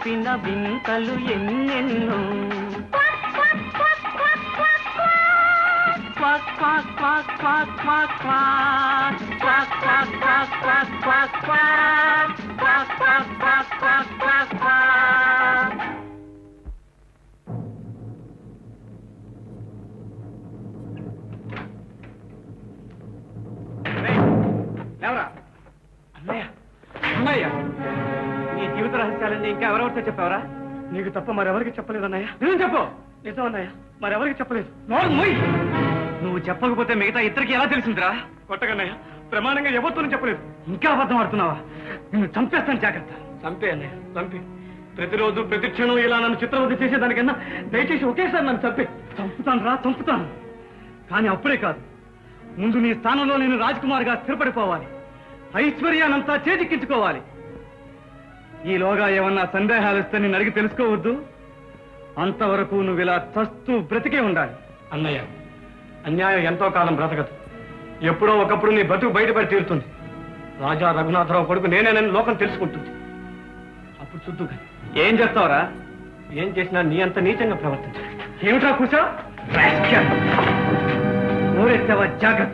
తెలిపిన వింతలు ఎన్నెన్నో quack quack quack quack quack quack. Quack quack quack quack quack quack quack quack quack quack quack quack quack quack quack quack లేవరా అన్నయ్య అన్నయ్య నీ జీవిత రహస్యాలన్నీ ఇంకా ఎవరెవరితో చెప్పావరా నీకు తప్ప మరెవరికి చెప్పలేదు అన్నయ్య నిజం చెప్పు నిజం అన్నయ్య మరెవరికి చెప్పలేదు నోరు మూయ్ నువ్వు చెప్పకపోతే మిగతా ఇద్దరికి ఎలా తెలిసిందిరా కొట్టకన్నయ్య ప్రమాణంగా ఎవరితోనూ చెప్పలేదు ఇంకా అబద్ధం ఆడుతున్నావా నిన్ను చంపేస్తాను జాగ్రత్త చంపే అన్నయ్య చంపి ప్రతిరోజు ప్రతి క్షణం ఇలా నన్ను చిత్రవద్ద చేసేదానికన్నా దయచేసి ఒకేసారి నన్ను చంపే చంపుతాను రా చంపుతాను కానీ అప్పుడే కాదు ముందు నీ స్థానంలో నేను రాజ్కుమార్ గా స్థిరపడిపోవాలి ఐశ్వర్యానంతా చేజిక్కించుకోవాలి ఈలోగా ఏమన్నా సందేహాలు వస్తే నేను అడిగి తెలుసుకోవద్దు అంతవరకు నువ్వు ఇలా చస్తూ బ్రతికే ఉండాలి అన్నయ్య అన్యాయం ఎంతో కాలం బ్రతకదు ఎప్పుడో ఒకప్పుడు నీ బతుకు బయటపడి తీరుతుంది రాజా రఘునాథరావు కొడుకు నేనేనని లోకం తెలుసుకుంటుంది అప్పుడు చూద్దు కానీ. ఏం చేస్తావురా ఏం చేసినా నీ అంత నీచంగా ప్రవర్తించు ఏమిట్రా కూర్చో నోరెత్తావా జాగ్రత్త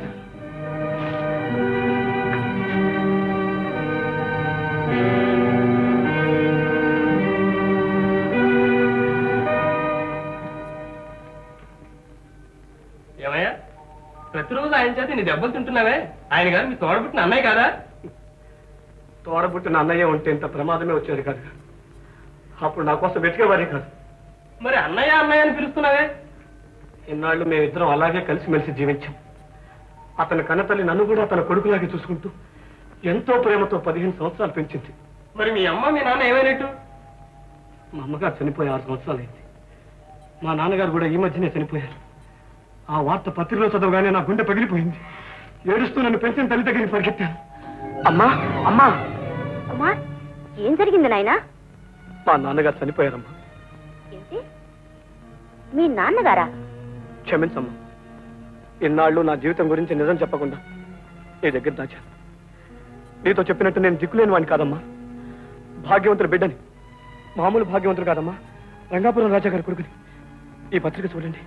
ఏమయ్యా ప్రతిరోజు ఆయన చేత నీ దెబ్బలు తింటున్నావే ఆయన గారు మీ తోడబుట్టిన అన్నయ్య కాదా తోడబుట్టిన అన్నయ్య ఉంటే ఇంత ప్రమాదమే వచ్చేది కాదు అప్పుడు నా కోసం వెతికేవారే కాదు మరి అన్నయ్య అన్నయ్య అని పిలుస్తున్నావే ఇన్నాళ్ళు మేమిద్దరం అలాగే కలిసిమెలిసి జీవించాం అతని కన్నతల్లి నన్ను కూడా తన కొడుకులాగే చూసుకుంటూ ఎంతో ప్రేమతో పదిహేను సంవత్సరాలు పెంచింది మరి మీ అమ్మ మీ నాన్న ఏమైనట్టు మా అమ్మగారు చనిపోయి ఆరు సంవత్సరాలైంది మా నాన్నగారు కూడా ఈ మధ్యనే చనిపోయారు ఆ వార్త పత్రికలో చదవగానే నా గుండె పగిలిపోయింది ఏడుస్తూ నన్ను పెంచిన తల్లి దగ్గరికి పరిగెత్తాను అమ్మా అమ్మా కుమార్ ఏం జరిగింది నాయనా మా నాన్నగారు చనిపోయారమ్మా ఏంటి మీ నాన్నగారా క్షమించమ్మా ఇన్నాళ్ళు నా జీవితం గురించి నిజం చెప్పకుండా నీ దగ్గర దాచాను నీతో చెప్పినట్టు నేను దిక్కులేని వాడిని కాదమ్మా భాగ్యవంతుడు బిడ్డని మామూలు భాగ్యవంతుడు కాదమ్మా రంగాపురం రాజా గారి కొడుకుని ఈ పత్రిక చూడండి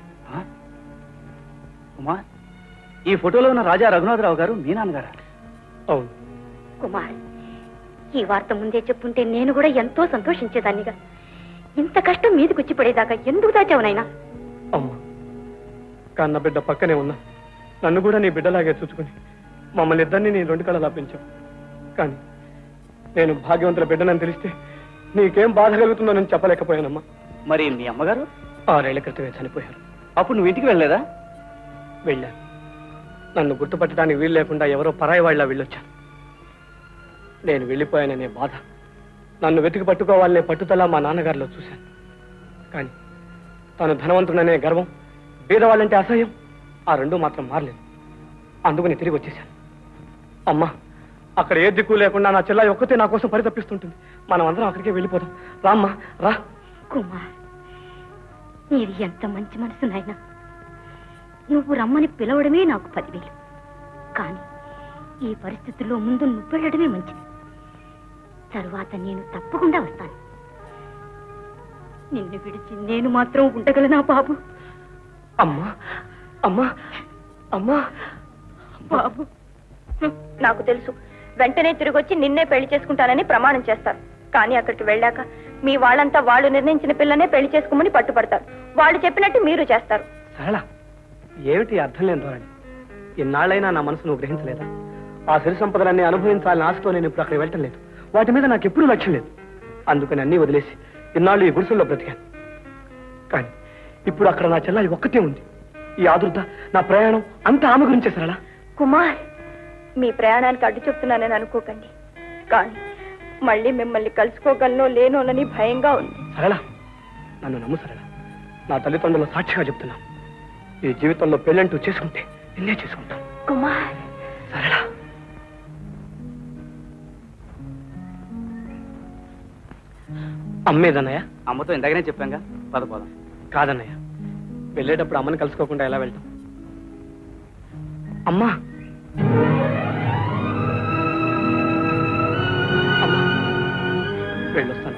ఉమా ఈ ఫోటోలో ఉన్న రాజా రఘునాథరావు గారు మీ నాన్నగారా అవును కుమార్ ఈ వార్త ముందే చెప్పుంటే నేను కూడా ఎంతో సంతోషించేదాన్నిగా ఇంత కష్టం మీదకి వచ్చి పడేదాకా ఎందుకు దాచావు నాయనా అమ్మా కన్న బిడ్డ పక్కనే ఉన్నా నన్ను కూడా నీ బిడ్డలాగే చూసుకుని మమ్మల్ని ఇద్దరిని నీ రెండు కళలా పెంచావు కానీ నేను భాగ్యవంతుల బిడ్డనని తెలిస్తే నీకేం బాధ కలుగుతుందో నేను చెప్పలేకపోయానమ్మా మరి మీ అమ్మగారు ఆరేళ్ల క్రితమే చనిపోయారు అప్పుడు నువ్వు ఇంటికి వెళ్ళలేదా వెళ్ళాను నన్ను గుర్తుపట్టడానికి వీలు లేకుండా ఎవరో పరాయి వాళ్ళ వెళ్ళొచ్చాను నేను వెళ్ళిపోయాననే బాధ నన్ను వెతికి పట్టుకోవాలనే పట్టుదల మా నాన్నగారిలో చూశాను కానీ తాను ధనవంతుడనే గర్వం బీదవాళ్ళంటే అసహ్యం ఆ రెండు మాత్రం మారలేదు అందుకని తిరిగి వచ్చేశాను అమ్మా అక్కడ ఏ దిక్కు లేకుండా నా చెల్లాయి ఒక్కతే నా కోసం పరితపిస్తుంటుంది మనం అందరం అక్కడికే వెళ్ళిపోదాం రామ్మా రా కుమార్ నీది ఎంత మంచి మనసు నాయనా నువ్వు రమ్మని పిలవడమే నాకు పదివేలు కానీ ఈ పరిస్థితుల్లో ముందు నువ్వు వెళ్ళడమే మంచిది తరువాత నేను తప్పకుండా వస్తాను నిన్ను విడిచి నేను మాత్రం ఉండగలనా బాబు అమ్మా అమ్మా అమ్మా బాబు నాకు తెలుసు వెంటనే తిరిగొచ్చి నిన్నే పెళ్లి చేసుకుంటానని ప్రమాణం చేస్తారు కానీ అక్కడికి వెళ్ళాక మీ వాళ్ళంతా వాళ్ళు నిర్ణయించిన పిల్లనే పెళ్లి చేసుకోమని పట్టుపడతారు వాళ్ళు చెప్పినట్టు మీరు చేస్తారు సరళ ఏమిటి అర్థం లేని ధోరణి ఇన్నాళ్ళైనా నా మనసు నువ్వు గ్రహించలేదా ఆ సిరి సంపదలన్నీ అనుభవించాలని ఆశతో నేను ఇప్పుడు అక్కడికి వెళ్ళటం లేదు వాటి మీద నాకు ఎప్పుడూ లక్ష్యం లేదు అందుకని అన్నీ వదిలేసి ఇన్నాళ్ళు ఈ గుడిసెల్లో బ్రతికాను కానీ ఇప్పుడు అక్కడ నా చెల్లాయి ఒక్కటే ఉంది ఈ ఆదుర్ద నా ప్రయాణం అంతా ఆమె గురించే సరళ కుమార్ మీ ప్రయాణానికి అడ్డు చెప్తున్నానని అనుకోకండి కానీ మళ్ళీ మిమ్మల్ని కలుసుకోగలనో లేనోనని భయంగా ఉంది సరళ నన్ను నమ్ము సరళ నా తల్లిదండ్రుల సాక్షిగా చెప్తున్నాను ఈ జీవితంలో పెళ్ళంటూ చేసుకుంటే నిన్నే చేసుకుంటాను కుమార్ సరళ అమ్మేదన్నయ్య అమ్మతో ఇందాకనే చెప్పాంగా పద పోదాం కాదన్నయ్య వెళ్ళేటప్పుడు అమ్మని కలుసుకోకుండా ఎలా వెళ్తాం అమ్మా అమ్మా వెళ్ళొస్తాను